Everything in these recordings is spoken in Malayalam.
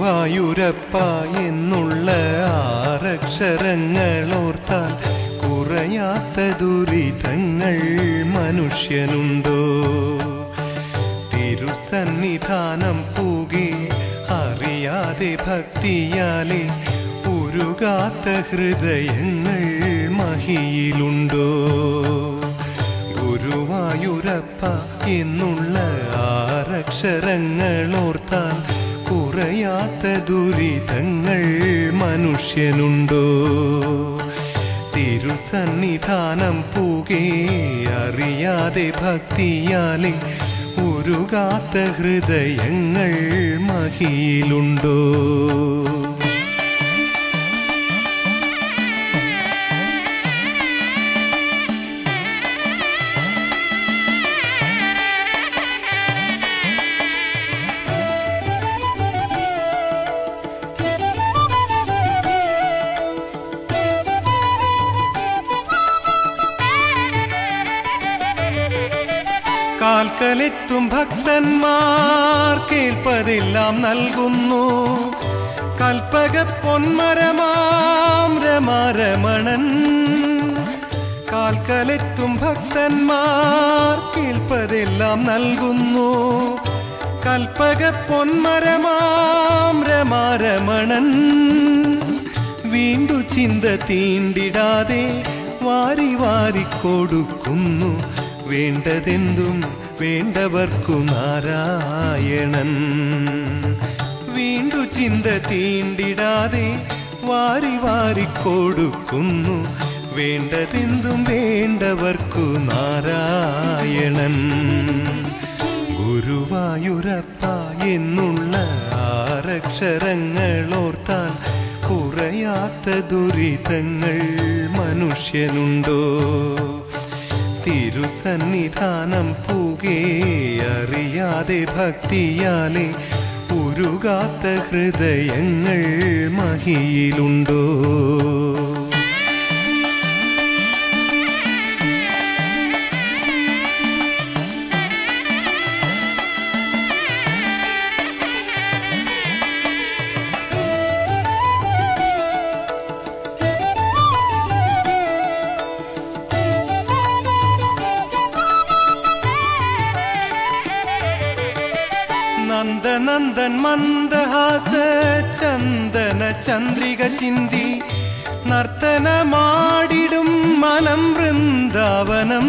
ഗുരുവായൂരപ്പ എന്നുള്ള ആറക്ഷരങ്ങളോർത്താൽ കുറയാത്ത ദുരിതങ്ങൾ മനുഷ്യനുണ്ടോ തിരുസന്നിധാനം പൂകെ അറിയാതെ ഭക്തിയാലെ ഉരുകാത്ത ഹൃദയങ്ങൾ മഹിയിലുണ്ടോ ഗുരുവായൂരപ്പ എന്നുള്ള ആറക്ഷരങ്ങളോർത്താൽ കുറയാത്ത ദുരിതങ്ങൾ മനുഷ്യനുണ്ടോ തിരുസന്നിധാനം പൂകെ അറിയാതെ ഭക്തിയാലെ ഉരുകാത്ത ഹൃദയങ്ങൾ മഹിയിലുണ്ടോ കാൽക്കലെത്തും ഭക്തന്മാർ കേൾപ്പതെല്ലാം നൽകുന്നു കൽപ്പക പൊന്മരമാം രമാരമണൻ കാൽക്കലെത്തും ഭക്തന്മാർ കേൾപ്പതെല്ലാം നൽകുന്നു കൽപ്പക പൊന്മരമാം രമാരമണൻ വീണ്ടു ചിന്ത തീണ്ടിടാതെ വാരി വാരി കൊടുക്കുന്നു വേണ്ടതെന്തും വേണ്ടവർക്കു നാരായണൻ വീണ്ടു ചിന്ത തീണ്ടിടാതെ വാരി വാരി കൊടുക്കുന്നു വേണ്ടതെന്തും വേണ്ടവർക്കു നാരായണൻ ഗുരുവായൂരപ്പ എന്നുള്ള ആറക്ഷരങ്ങളോർത്താൽ കുറയാത്ത ദുരിതങ്ങൾ മനുഷ്യനുണ്ടോ തിരുസന്നിധാനം പൂകെ അറിയാതെ ഭക്തിയാലെ ഉരുകാത്ത ഹൃദയങ്ങൾ മഹിയിലുണ്ടോ നന്ദനന്ദൻ മന്ദഹാസ ചന്ദന ചന്ദ്രിക ചിന്തി നർത്തനമാടിടും മനം വൃന്ദാവനം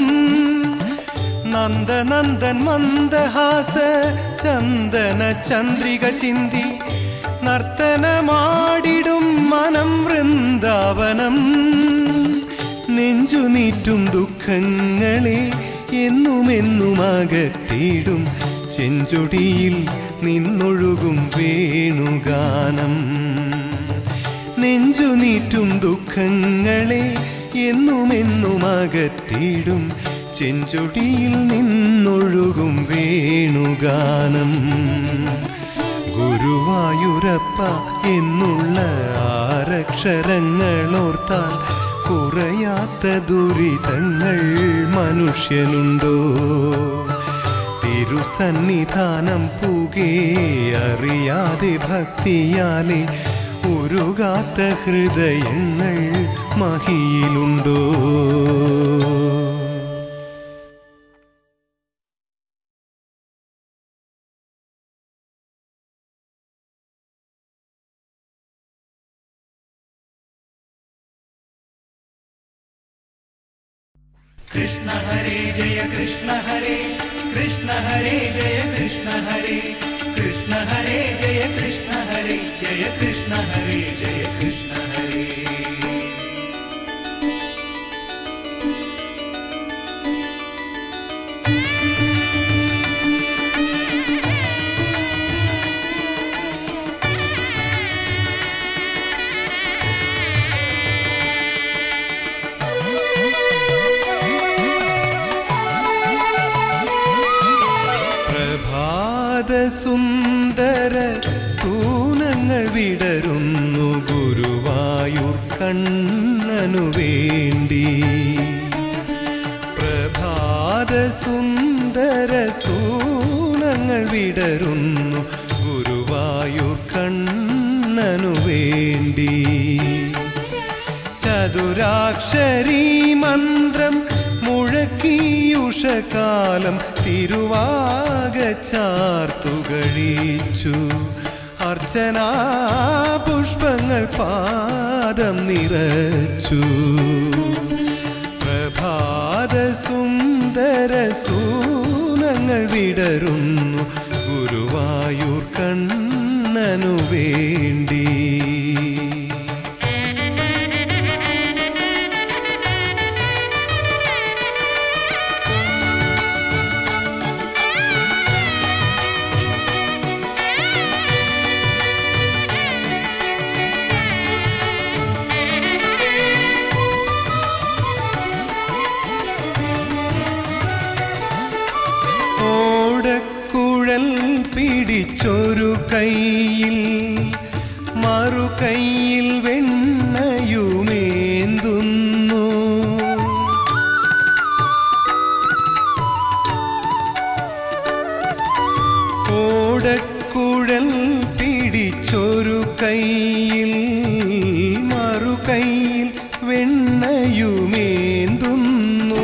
നന്ദനന്ദൻ മന്ദഹാസ ചന്ദന ചന്ദ്രിക ചിന്തി നർത്തനമാടിടും മനം വൃന്ദാവനം നെഞ്ചു നീറ്റും ദുഃഖങ്ങളെ എന്നുമെന്നും അകത്തിയിടും ചെഞ്ചൊടിയിൽ നിന്നൊഴുകും വേണുഗാനം നെഞ്ചു നീറ്റും ദുഃഖങ്ങളെ എന്നുമെന്നും അകത്തിയിടും ചെഞ്ചൊടിയിൽ നിന്നൊഴുകും വേണുഗാനം ഗുരുവായൂരപ്പ എന്നുള്ള ആറക്ഷരങ്ങളോർത്താൽ കുറയാത്ത ദുരിതങ്ങൾ മനുഷ്യനുണ്ടോ തിരുസന്നിധാനം പൂകെ അറിയാതെ ഭക്തിയാലെ ഉരുകാത്ത ഹൃദയങ്ങൾ മഹിയിലുണ്ടോ कृष्ण हरे जय कृष्ण हरे कृष्ण हरे जय कृष्ण हरे कृष्ण हरे जय कृष्ण हरे जय कृष्ण हरे जय कृष्ण हरे പ്രഭാത സുന്ദര സൂനങ്ങൾ വിടരുന്നു ഗുരുവായൂർ കണ്ണനു വേണ്ടി പ്രഭാത സുന്ദര സൂനങ്ങൾ വിടരുന്നു ഗുരുവായൂർ കണ്ണ കണ്ണനു വേണ്ടി ചതുരാക്ഷരീ മന്ത്രം മുഴക്കിയുഷകാലം തിരുവാകച്ചാർത്തുകഴിച്ചു അർച്ചനാ പുഷ്പങ്ങൾ പാദം നിറച്ചു പ്രഭാത സുന്ദര സൂനങ്ങൾ വിടരുന്നു ഗുരുവായൂർ കണ്ണനു വേണ്ടി ഓടക്കുഴൽ പിടിച്ചൊരു കൈയിൽ മറു കൈയിൽ വെണ്ണയുമേന്തുന്നു ഓടക്കുഴൽ പിടിച്ചൊരു കൈയിൽ മറു കൈയിൽ വെണ്ണയുമേന്തുന്നു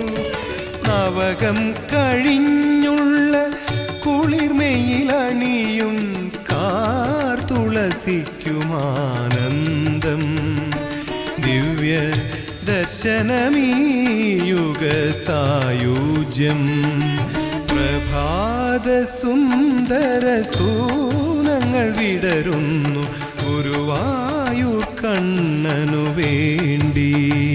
നവകം കഴിഞ്ഞുള്ള കുളിർമയിലണിയും കാർത്തുളസിക്കുമാനന്ദം ദിവ്യ ദർശനമീ യുഗ സായുജ്യം പ്രഭാത സുന്ദര സൂനങ്ങൾ വിടരുന്നു ഗുരുവായൂർ കണ്ണനു വേണ്ടി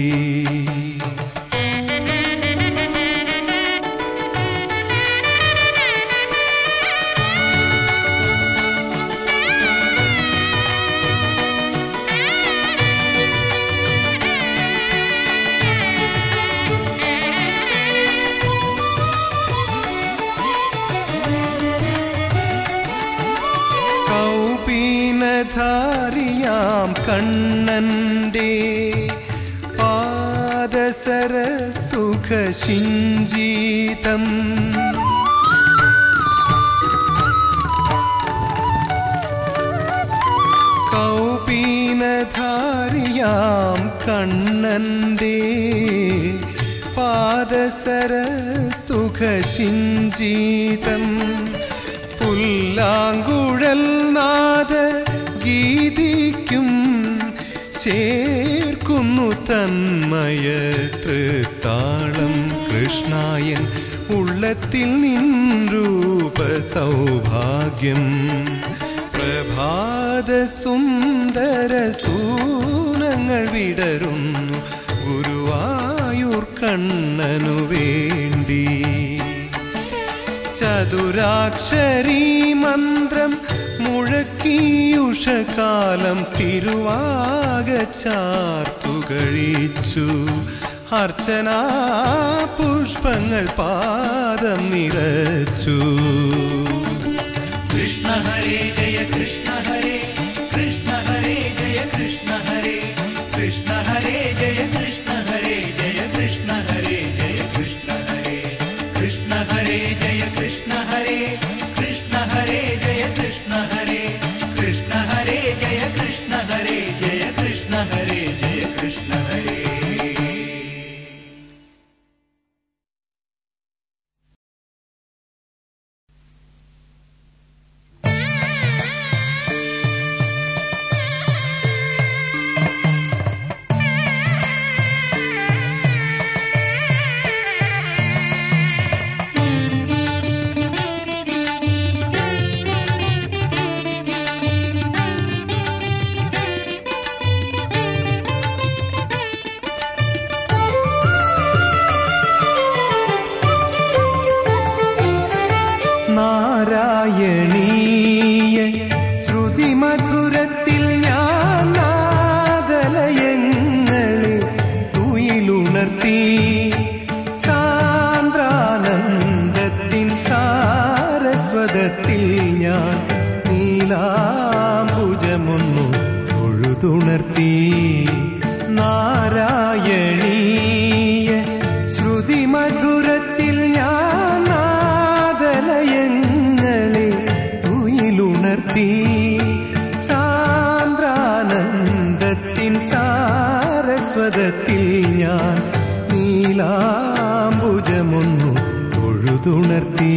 കൗപീനധാരിയാം കണ്ണന്റെ പാദസര സുഖശിഞ്ചീതം കൗപീനധാരിയാം കണ്ണന്റെ പാദസര സുഖശിഞ്ചീതം പുല്ലാങ്കുഴൽ നാദ ഗീതിക്കും ചേർക്കുന്നു തന്മയ തൃത്താളം കൃഷ്ണായൻ ഉള്ളത്തിൽ നിൻ രൂപ സൗഭാഗ്യം പ്രഭാത സുന്ദര സൂനങ്ങൾ വിടരുന്നു ഗുരുവായൂർ കണ്ണനു വേണ്ടി ചതുരാക്ഷരീ മന്ത്രം മുഴക്കിയുഷകാലം തിരുവാകച്ചാർത്തുകഴിച്ചു അർച്ചനാ പുഷ്പങ്ങൾ പാദം നിറച്ചു कृष्ण हरे जय कृष्ण हरे कृष्ण हरे जय कृष्ण हरे कृष्ण हरे जय कृष्ण हरे जय कृष्ण हरे जय कृष्ण हरे कृष्ण हरे जय कृष्ण हरे कृष्ण हरे जय कृष्ण हरे कृष्ण हरे जय कृष्ण हरे जय कृष्ण हरे जय कृष्ण हरे നാരായണീയ ശ്രുതിമധുരത്തിൽ ഞാൻ നാദലയങ്ങളെ തുയിലുണർത്തി സാന്ദ്രാനന്ദത്തിൻ സാരസ്വതത്തിൽ ഞാൻ നീലാംബുജമൊന്നു തൊഴുതുണർത്തി നാരായണീയ ശ്രുതിമധുരത്തിൽ ഞാൻ നാദലയങ്ങളെ തുയിലുണർത്തി സാ സാരസ്വതത്തിൽ ഞാൻ നീലാംബുജമൊന്നു തൊഴുതുണർത്തി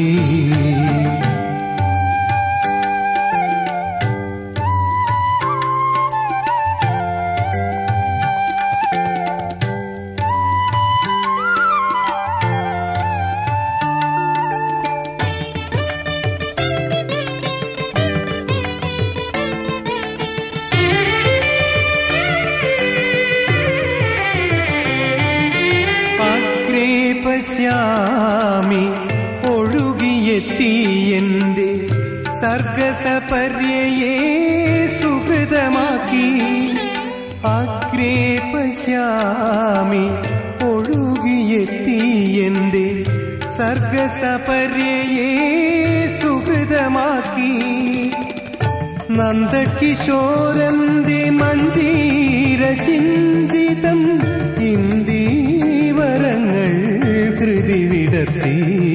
അഗ്രേ പശ്യാമി ഒഴുകിയെത്തി എന്റെ സർഗസപര്യയെ സുഹൃതമാക്കി അഗ്രേ പശ്യാമി ഒഴുകിയെത്തി എന്റെ സർഗസപര്യയെ സുഹൃതമാക്കി നന്ദകിശോരന്റെ മഞ്ജീരശിഞ്ചിതം ഇന്ദീവരങ്ങൾ ഹൃദി വിടർത്തി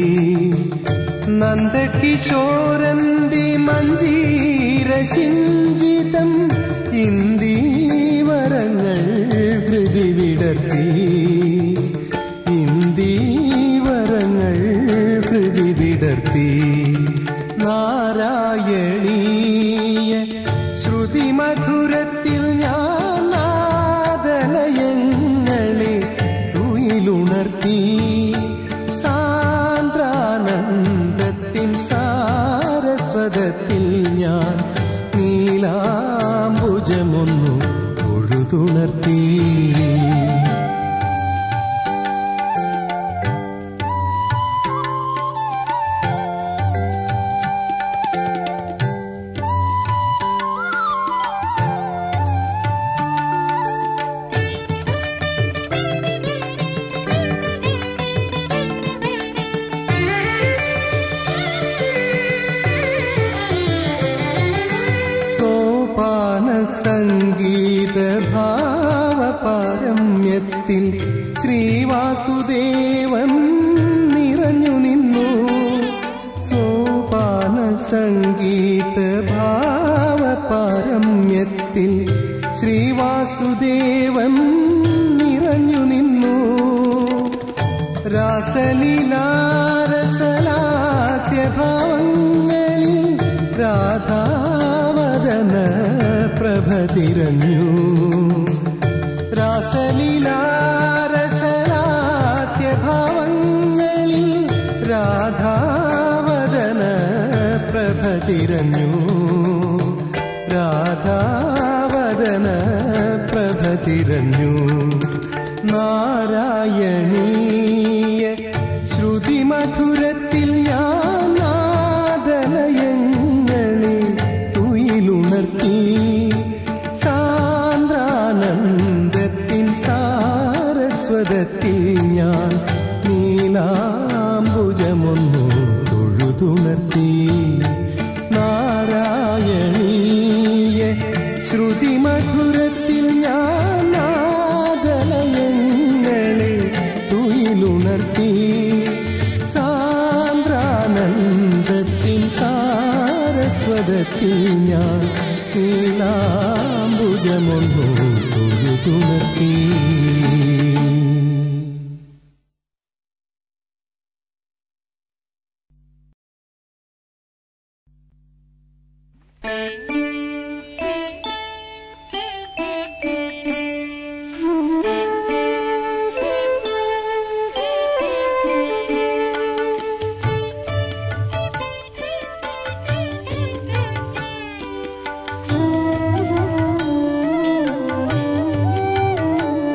നന്ദകിശോരന്റെ മഞ്ജീരശിഞ്ചിതം ഇന്ദീവരങ്ങൾ ഹൃദി വിടർത്തി ഇന്ദീവരങ്ങൾ ഹൃദി വിടർത്തി നാരായണീയ ശ്രുതി മധുരത്തിൽ ഞാൻ നാദലയങ്ങളെ തുയിലുണർത്തി സാന്ദ്രാനന്ദത്തിൻ സാരസ്വതത്തിൽ ഞാൻ നീലാംബുജമൊന്നു തൊഴുതുണർത്തി സോപാന സംഗീത ഭാവപാരമ്യത്തിൽ ശ്രീവാസുദേവൻ നിറഞ്ഞു നിന്നു സോപാന സംഗീത ഭാവപാരമ്യത്തിൽ ശ്രീവാസുദേവൻ നിറഞ്ഞു നിന്നു രാസലീലാരസലാസ്യഭാവങ്ങളിൽ രാധാവദന പ്രഭ തിരഞ്ഞു രാസലീലാരസലാസ്യഭാവങ്ങളിൽ രാധാവദന പ്രഭ തിരഞ്ഞു രാധാവദന പ്രഭ തിരഞ്ഞു നാരായണീയ ശ്രുതി മധുരത്തിൽ ഞാൻ നാദലയങ്ങളെ തുയിലുണർത്തി സാന്ദ്രാനന്ദത്തിൻ സാരസ്വതത്തിൽ ഞാൻ നീലാംബുജമൊന്നു തൊഴുതുണർത്തി നാരായണീയ ശ്രുതി മധുരത്തിൽ ഞാൻ നാദലയങ്ങളെ തുയിലുണർത്തി സാന്ദ്രാനന്ദത്തിൻ സാരസ്വതത്തിൽ ഞാൻ നീലാംബുജമൊന്നു തൊഴുതുണർത്തി Thank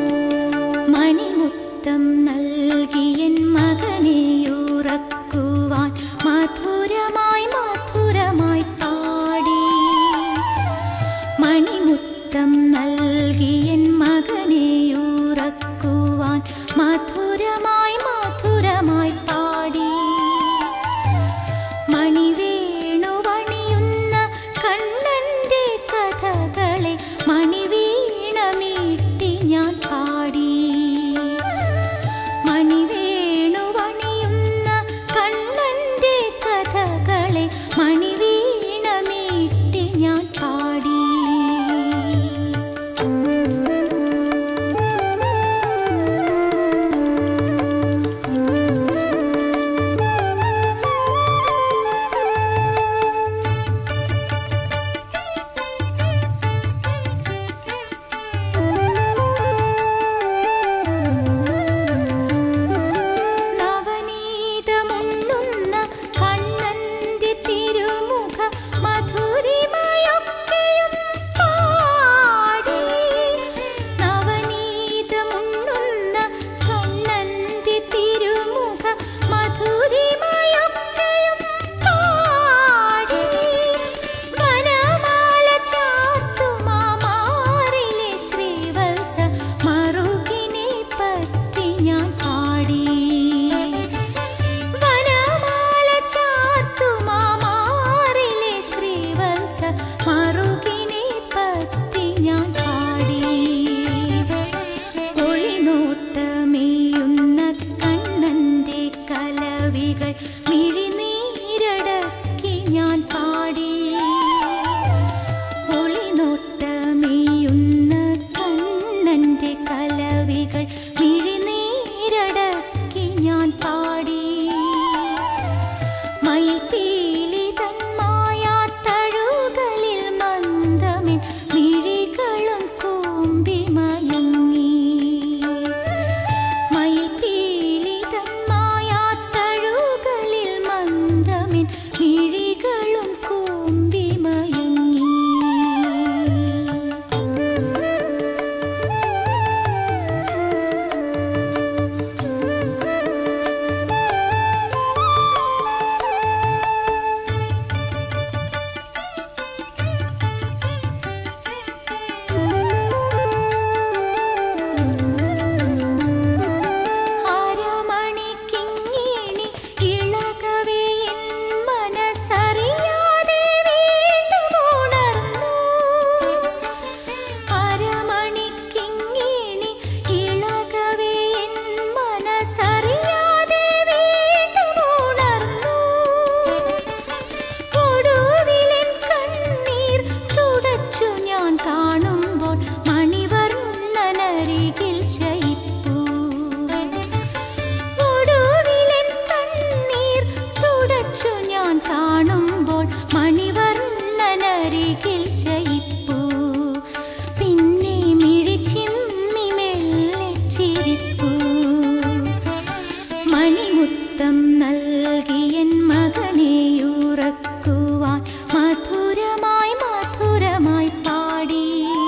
ചിരിപ്പൂ മണിമുത്തം നൽകിയൻ മകനെയുറക്കുവാൻ മധുരമായി മധുരമായി പാടി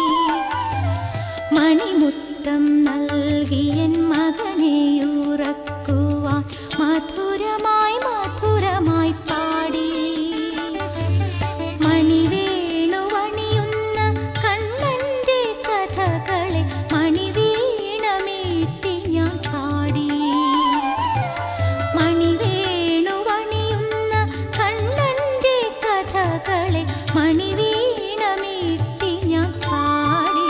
മണിമുത്തം നൽകിയൻ മകനെയുറക്കുവാൻ മധുരമായി മധുരമായി പാടി മണിവേണുവണിയുന്ന കണ്ണന്റെ കഥകളെ മണിവീണമീട്ടി ഞാൻ പാടി മണിവേണുവണിയുന്ന കണ്ണന്റെ കഥകളെ മണിവീണമീട്ടി ഞാൻ പാടി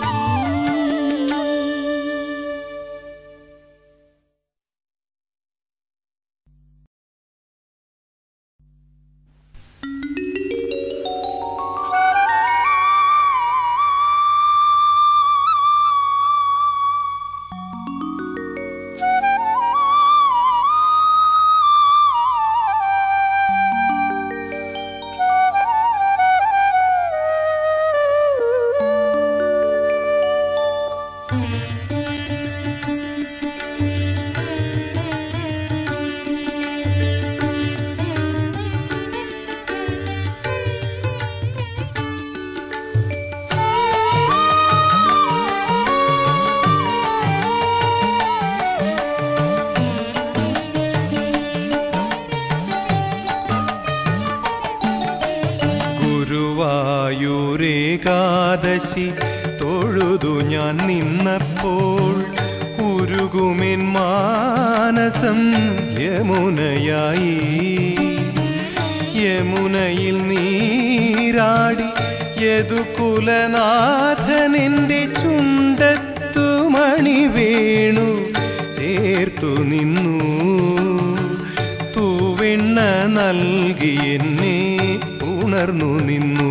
ഗുരുവായൂരേകാദശി തൊഴുതു ഞാൻ നിന്നപ്പോൾ ഉരുകുമെൻ മാനസം യമുനയായി യമുനയിൽ നീരാടി യദുകുലനാഥനെൻ്റെ ചുണ്ടത്തു മണി വേണു ചേർത്തു നിന്നു തൂവെണ്ണ നൽകി എന്നെ ഉണർന്നു നിന്നു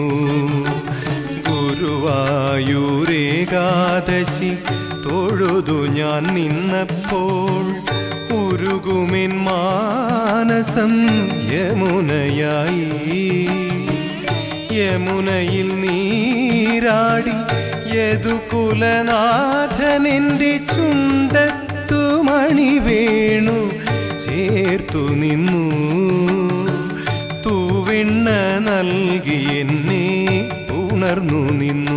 ഗുരുവായൂരേകാദശി തൊഴുതു ഞാൻ നിന്നപ്പോൾ ഉരുകുമെൻ മാനസം യമുനയായി യമുനയിൽ നീരാടി യദുകുലനാഥനെൻ്റെ ചുണ്ടത്തു മണി വേണു ചേർത്തു നിന്നു തൂവെണ്ണ നൽകി എന്നെ ഉണർന്നു നിന്നു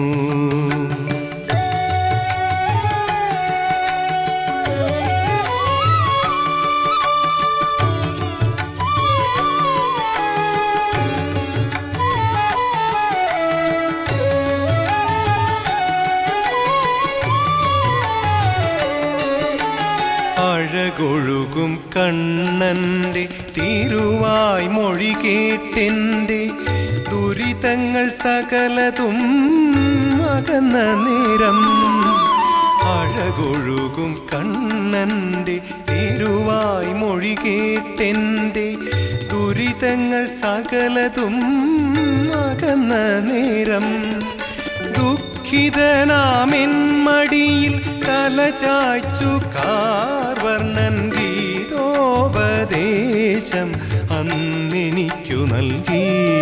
അഴകൊഴുകും കണ്ണന്റെ തിരുവായ് മൊഴി കേട്ടെന്റെ ദുരിതങ്ങൾ സകലതും അകന്ന നേരം അഴകൊഴുകും കണ്ണന്റെ തിരുവായ് മൊഴി കേട്ടെന്റെ ദുരിതങ്ങൾ സകലതും അകന്ന നേരം ദുഃഖിതനാമെൻ മടിയിൽ തല ചായ്ച്ചു കാർവർണ്ണൻ ഗീതോപദേശം അന്നെനിക്കു നൽകി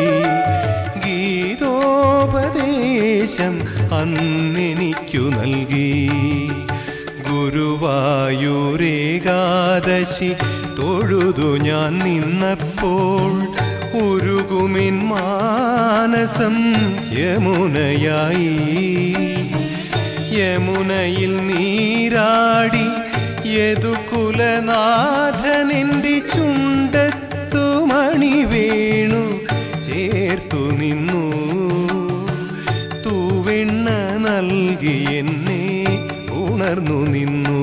ഗീതോപദേശം അന്നെനിക്കു നൽകി ഗുരുവായൂരേകാദശി തൊഴുതു ഞാൻ നിന്നപ്പോൾ ഉരുകുമിൻ മാനസം യമുനയായി യമുനയിൽ നീരാടി യദുകുലനാഥനെൻ്റെ ചുണ്ടത്തു മണി വേണു ചേർത്തു നിന്നു തൂവെണ്ണ നൽകി എന്നെ ഉണർന്നു നിന്നു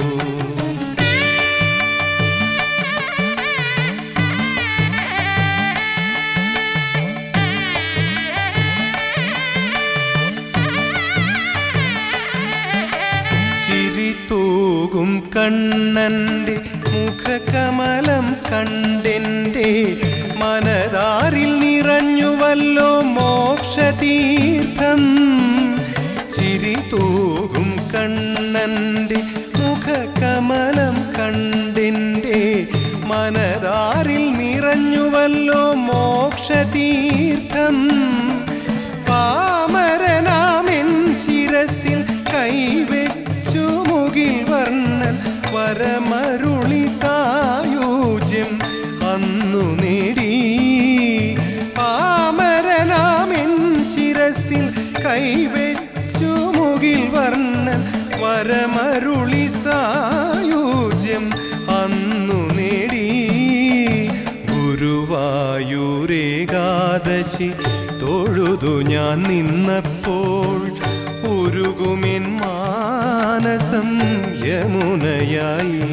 ചിരി തൂകും കണ്ണന്റെ മുഖകമലം കണ്ടെന്റെ മനതാരിൽ നിറഞ്ഞുവല്ലോ മോക്ഷതീർത്ഥം ചിരി തൂകും കണ്ണന്റെ മുഖകമലം കണ്ടെന്റെ മനതാരിൽ നിറഞ്ഞുവല്ലോ മോക്ഷതീർത്ഥം പാമരനാമെൻ ശിരസിൽ കൈവച്ചു മുകിൽ വർ വരമരുളി സായൂജ്യം അന്നു നേടി പാമരനാമെൻ ശിരസിൽ കൈവച്ചു മുകിൽ വർണ്ണൻ വരമരുളി സായൂജ്യം അന്നു നേടി ഗുരുവായൂരേകാദശി തൊഴുതു ഞാൻ നിന്നപ്പോൾ ഉരുകുമെൻ മാനസം യമുനയായി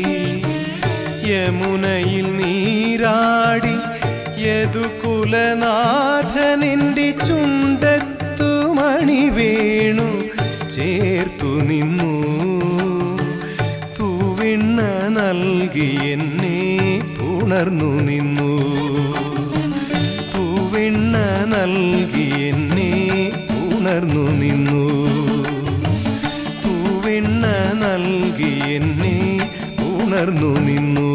യമുനയിൽ നീരാടി യദുകുലനാഥനെൻ്റെ ചുണ്ടത്തു മണി വേണു ചേർത്തു നിന്നു തൂവിണ്ണ നൽകി എന്നെ പുണർന്നു നിന്നു തൂവിണ്ണ നൽകി എന്നെ ഉണർന്നു നിന്നു തൂവിണ്ണ നൽകി എന്നെ ഉണർന്നു നിന്നു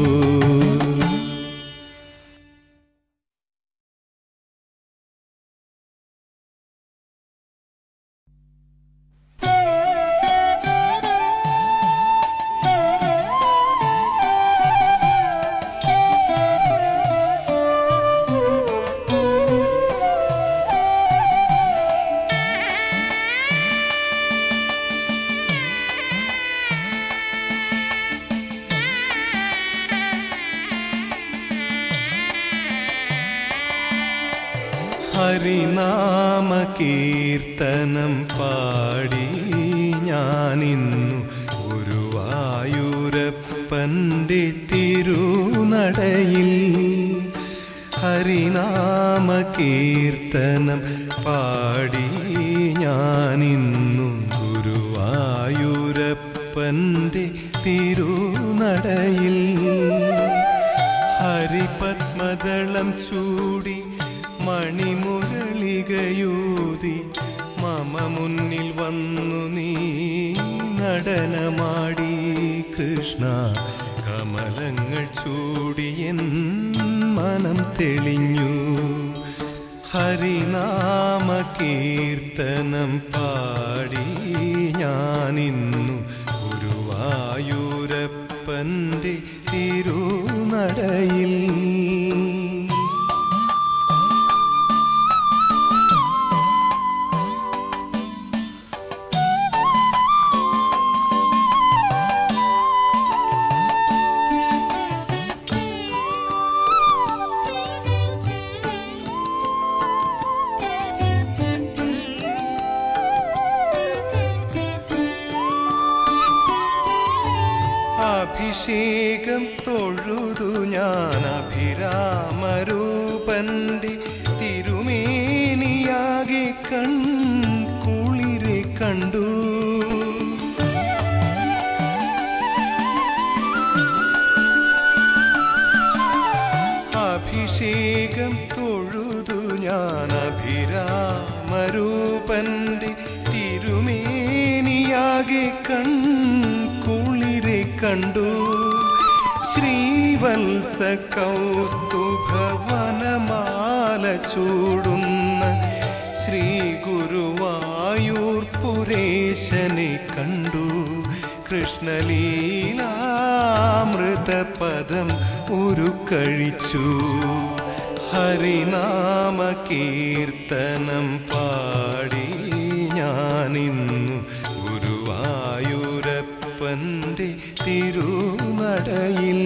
ഹരിനാമ കീർത്തനം പാടി ഞാനിന്നു ഗുരുവായൂരപ്പൻ്റെ തിരുനടയിൽ ഹരിനാമ കീർത്തനം പാടി ഞാനിന്നു ഗുരുവായൂരപ്പൻ്റെ തിരുനടയിൽ ഹരിപത്മദളം ചൂടി മണിമുരളികയൂതി മമ മുന്നിൽ വന്നു നീ നടനമാടി കൃഷ്ണ കമലങ്ങൾ ചൂടിയൻ മനം തെളിഞ്ഞു ഹരിനാമ കീർത്തനം പാടി ഞാനിന്നു ഗുരുവായൂരപ്പൻ്റെ തിരുനടയിൽ അഭിഷേകം തൊഴുതു ഞാൻ അഭിരാമരൂപന്റെ തിരുമേനിയാകെ കൺ കുളിരെ കണ്ടു അഭിഷേകം തൊഴുതു ഞാൻ അഭിരാമരൂപന്റെ തിരുമേനിയാകെ കൺ കുളിരെ കണ്ടു ശ്രീവത്സ കൗസ്തുഭവനമാല ചൂടുന്ന ശ്രീ ഗുരുവായൂർ പുരേശനെ കണ്ടു കൃഷ്ണലീലാമൃതപദം ഉരുക്കഴിച്ചു ഹരിനാമ കീർത്തനം പാടി ഞാനിന്നു ഗുരുവായൂരപ്പൻ്റെ തിരുനടയിൽ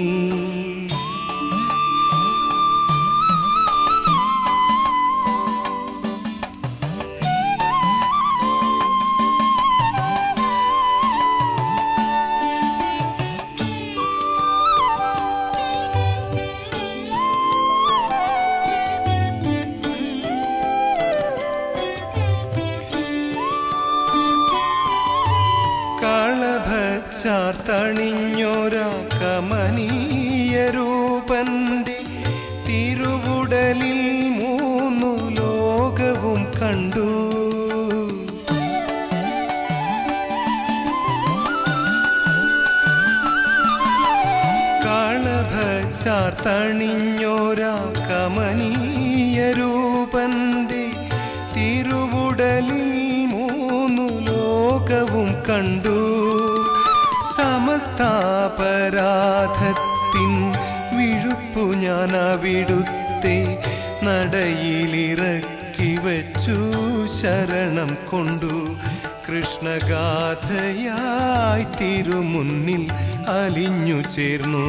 കളഭച്ചാർത്തണിഞ്ഞൊര കമനീയ രൂപന്റെ തിരുവുടലിൽ മൂന്നു ലോകവും കണ്ടു കളഭച്ചാർത്തണിഞ്ഞൊര കമനീയ രൂപന്റെ തിരുവുടലിൽ മൂന്നു ലോകവും കണ്ടു സമ സമസ്താപരാധത്തിൻ വിഴുപ്പു ഞാൻ അവിടുത്തെ നടയിലിറക്കി വച്ചു ശരണം കൊണ്ടു കൃഷ്ണഗാഥയായി തിരുമുന്നിൽ അലിഞ്ഞു ചേർന്നു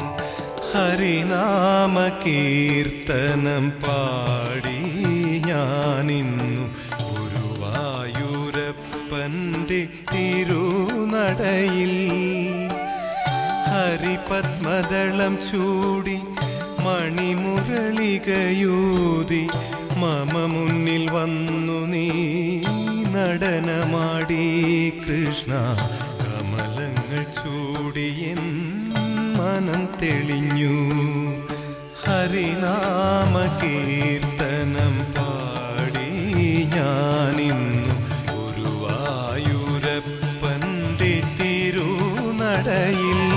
ഹരിനാമ കീർത്തനം പാടി ഞാനിന്നു ഗുരുവായൂരപ്പൻ്റെ തിരുനടയിൽ ഹരിപത്മദളം ചൂടി മണിമുരളികയൂതി മമ മുന്നിൽ വന്നു നീ നടനമാടി കൃഷ്ണ കമലങ്ങൾ ചൂടിയൻ മനം തെളിഞ്ഞു ഹരിനാമ കീർത്തനം പാടി ഞാനിന്നു ഗുരുവായൂരപ്പൻ്റെ തിരുനടയിൽ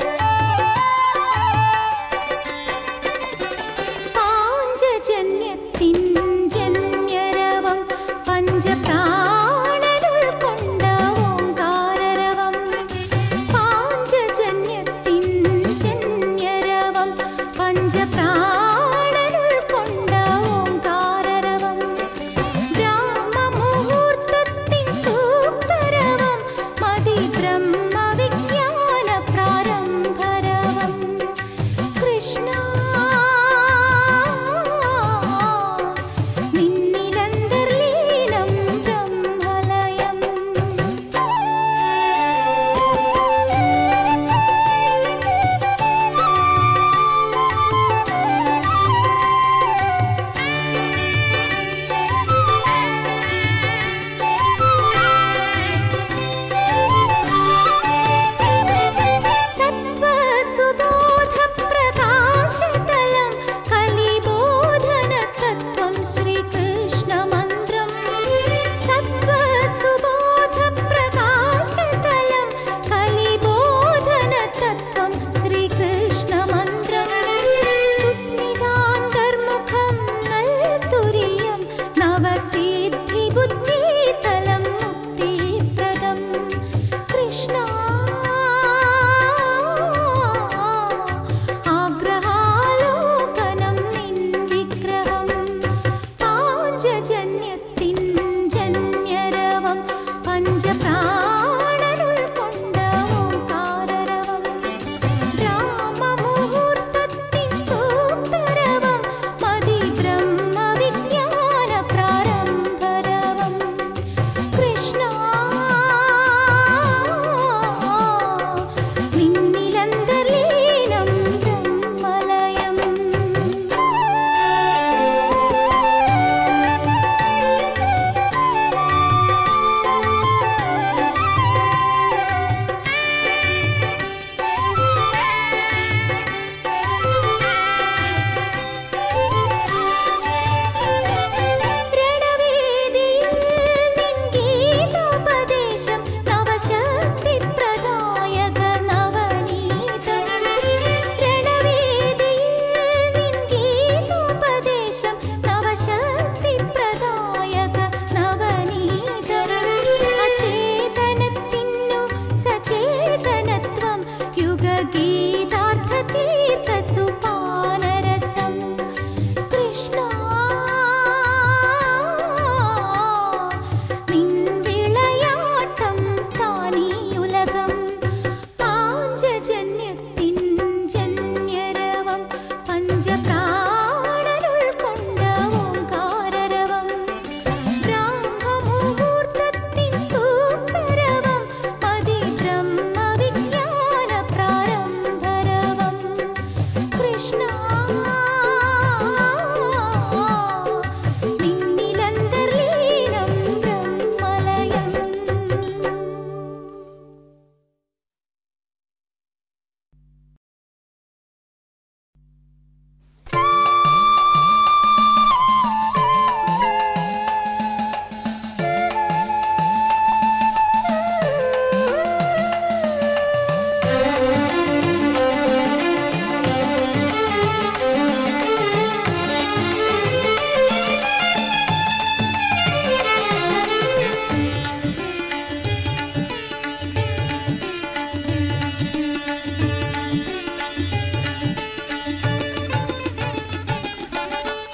പാഞ്ചജന്യത്തിൽ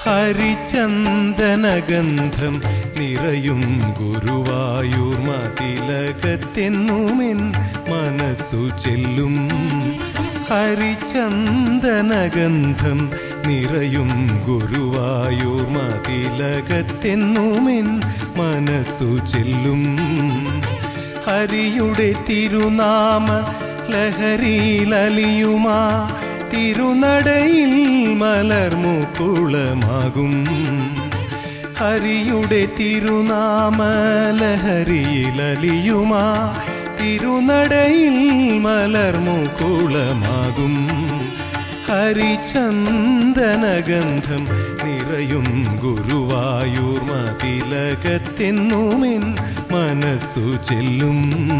ഹരിചന്ദനഗന്ധം നിറയും ഗുരുവായൂർ മതിലകത്തെന്നുമെൻ മനസ്സു ചെല്ലും ഹരിചന്ദനഗന്ധം നിറയും ഗുരുവായൂർ മതിലകത്തെന്നുമെൻ മനസ്സു ചെല്ലും ഹരിയുടെ തിരുനാമ ലഹരിയിലലിയുമാ തിരുനടയിൽ മലർമുകുളമാകും ഹരിയുടെ തിരുനാമ ലഹരിയിലലിയുമാ തിരുനടയിൽ മലർമുകുളമാകും ഹരിചന്ദനഗന്ധം നിറയും ഗുരുവായൂർ മതിലകത്തെന്നുമെൻ മനസ്സു ചെല്ലും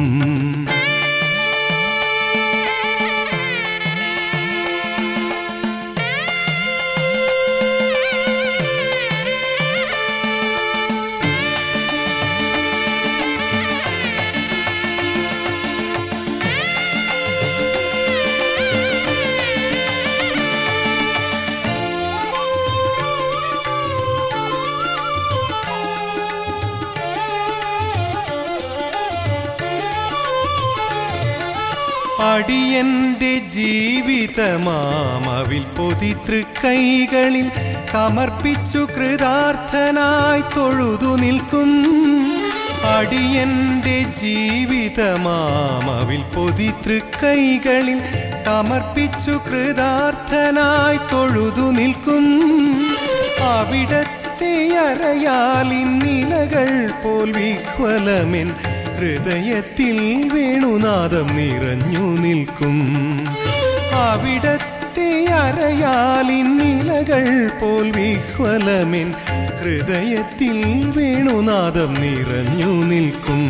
അടിയന്റെ ജീവിതമാമവിൽ പൊതിതൃക്കൈകളിൽ സമർപ്പിച്ചു കൃതാർത്ഥനായി തൊഴുതു നിൽക്കും അടിയന്റെ ജീവിതമാമവിൽ പൊതിതൃക്കൈകളിൽ സമർപ്പിച്ചു കൃതാർത്ഥനായി തൊഴുതു നിൽക്കും അവിടത്തെ അറയാലിൻ നിലകൾ പോൽ വിഹ്വലമെൻ ഹൃദയത്തിൽ വേണുനാദം നിറഞ്ഞു നിൽക്കും അവിടത്തെ അറയാലിൻ നിലകൾ പോൽ വിഹ്വലമെൻ ഹൃദയത്തിൽ വേണുനാദം നിറഞ്ഞു നിൽക്കും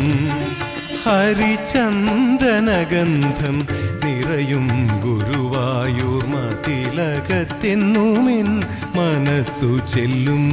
ഹരിചന്ദനഗന്ധം നിറയും ഗുരുവായൂർ മതിലകത്തെന്നുമെൻ മനസ്സു ചെല്ലും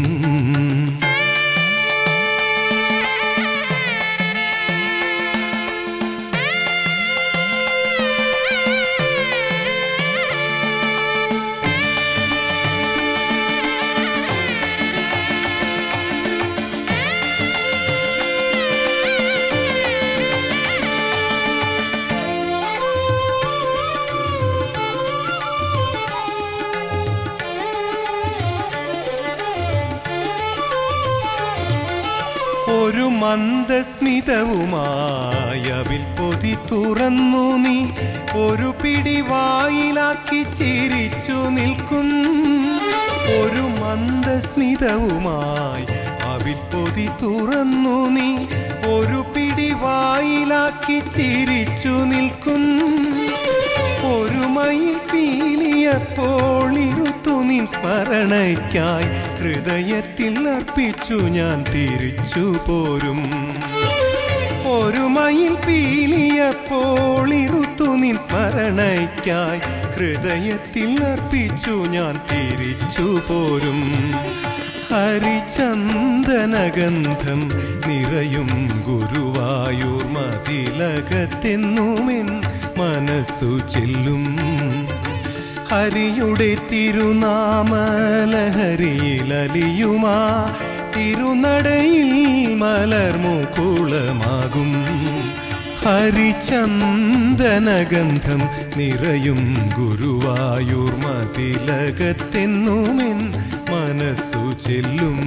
ഒരു മന്ദസ്മിതവുമായി അവിൽ പൊതി തുറന്നു നീ ഒരു പിടി വായിലാക്കി ചിരിച്ചു നിൽക്കും ഒരു മന്ദസ്മിതവുമായി അവിൽ പൊതി തുറന്നു നീ ഒരു പിടി വായിലാക്കി ചിരിച്ചു നിൽക്കും ഒരു മയിൽ പീലിയപ്പോൾ ഇരുത്തു നിൻ സ്മരണയ്ക്കായി ഹൃദയത്തിൽ അർപ്പിച്ചു ഞാൻ തിരിച്ചു പോരും ഒരു മയിൽ പീലിയപ്പോൾ ഇരുത്തു നിൻ സ്മരണയ്ക്കായി ഹൃദയത്തിൽ അർപ്പിച്ചു ഞാൻ തിരിച്ചു പോരും ഹരിചന്ദനഗന്ധം നിറയും ഗുരുവായൂർ മതിലകത്തെന്നുമെൻ മനസ്സു ചെല്ലും ഹരിയുടെ തിരുനാമലഹരിയിലലിയുമാ തിരുനടയിൽ മലർമുകുളമാകും ഹരിചന്ദനഗന്ധം നിറയും ഗുരുവായൂർ മതിലകത്തെന്നുമെൻ മനസ്സു ചെല്ലും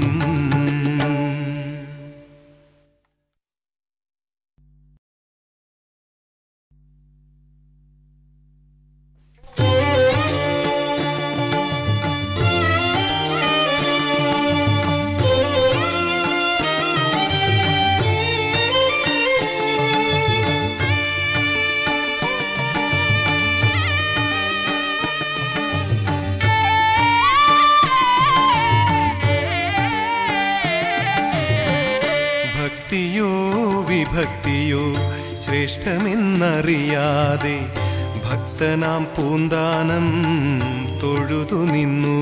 ഭക്തിയോ വിഭക്തിയോ ശ്രേഷ്ഠമെന്നറിയാതെ ഭക്തനാം പൂന്താനം തൊഴുതു നിന്നു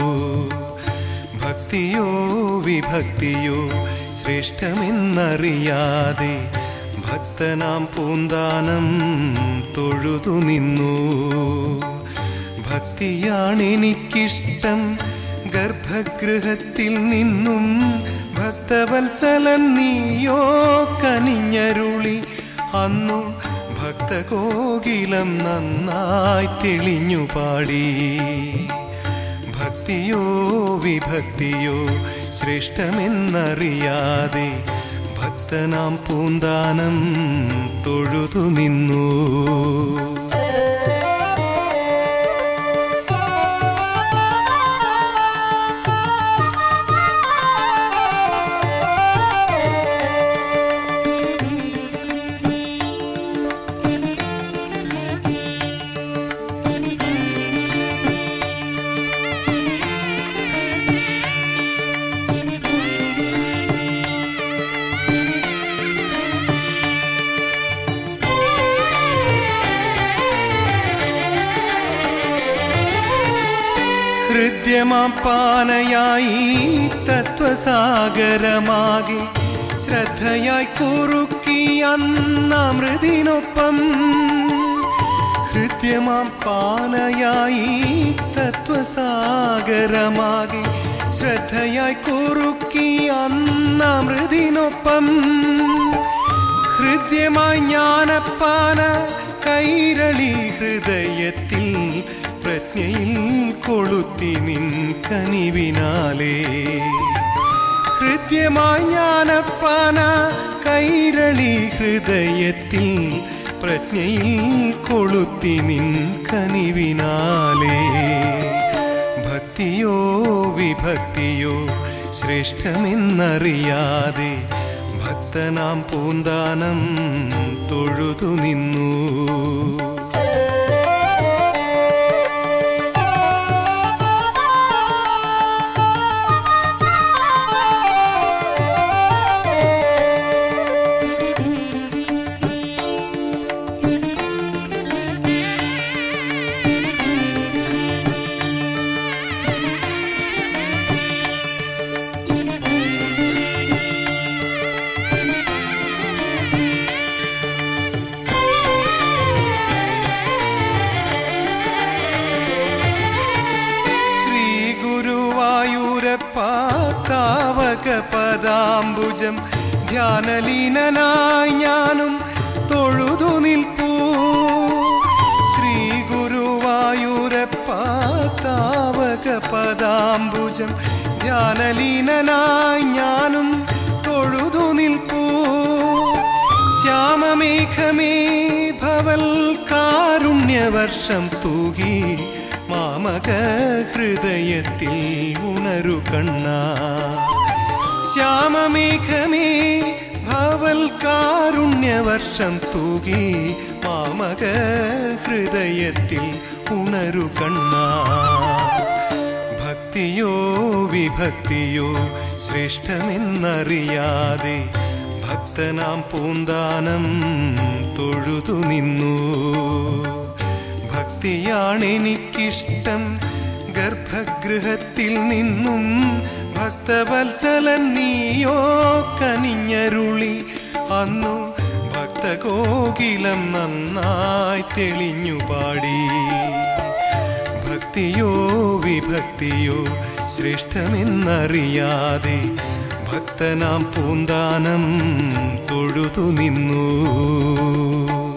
ഭക്തിയോ വിഭക്തിയോ ശ്രേഷ്ഠമെന്നറിയാതെ ഭക്തനാം പൂന്താനം തൊഴുതു നിന്നു ഭക്തിയാണെനിക്കിഷ്ടം ഗർഭഗൃഹത്തിൽ നിന്നും ഭക്തവത്സലൻ നീയോ കനിഞ്ഞരുളി അന്നു ഭക്തകോകിലം നന്നായി തെളിഞ്ഞു പാടി ഭക്തിയോ വിഭക്തിയോ ശ്രേഷ്ഠമെന്നറിയാതെ ഭക്തനാം പൂന്താനം തൊഴുതു നിന്നു ഹൃദ്യമാം പാനയായി തത്വസാഗരമാകെ ശ്രദ്ധയായി കുറുക്കി അന്നമൃതിനൊപ്പം ഹൃദ്യമാം പാനയായി തത്വസാഗരമാകെ ശ്രദ്ധയായി കുറുക്കി അന്നമൃതിനൊപ്പം ഹൃദ്യമായി ജ്ഞാനപ്പാന കൈരളി ഹൃദയത്തിൽ പ്രജ്ഞയിൽ കൊളുത്തി നിൻ കനിവിനാലേ ഹൃദ്യമായി ജ്ഞാനപ്പാന കൈരളി ഹൃദയത്തിൽ പ്രജ്ഞയിൽ കൊളുത്തി നിൻ കനിവിനാലേ ഭക്തിയോ വിഭക്തിയോ ശ്രേഷ്ഠമെന്നറിയാതെ ഭക്തനാം പൂന്താനം തൊഴുതു നിന്നു ശ്രീ ഗുരുവായൂരപ്പ താവക പദാംബുജം ധ്യാനലീനനായി ഞാനും തൊഴുതു നിൽപ്പൂ ശ്രീ ഗുരുവായൂരപ്പ താവക പദാംബുജം ധ്യാനലീനനായി ഞാനും തൊഴുതു നിൽപ്പൂ ശ്യാമമേഘമേ ഭവൽ കാരുണ്യവർഷം തൂകി മാമക ഹൃദയത്തിൽ ഉണരു കണ്ണ ശ്യാമമേഘമേ ഭവൽ കാരുണ്യവർഷം തൂകി മാമക ഹൃദയത്തിൽ ഉണരു കണ്ണ ഭക്തിയോ വിഭക്തിയോ ശ്രേഷ്ഠമെന്നറിയാതെ ഭക്തനാം പൂന്താനം തൊഴുതു നിന്നു ഭക്തിയാണെനിക്കിഷ്ടം ഗർഭഗൃഹത്തിൽ നിന്നും ഭക്തവത്സലൻ നീയോ കനിഞ്ഞരുളി അന്നു ഭക്തകോകിലം നന്നായി തെളിഞ്ഞു പാടി ഭക്തിയോ വിഭക്തിയോ ശ്രേഷ്ഠമെന്നറിയാതെ ഭക്തനാം പൂന്താനം തൊഴുതു നിന്നു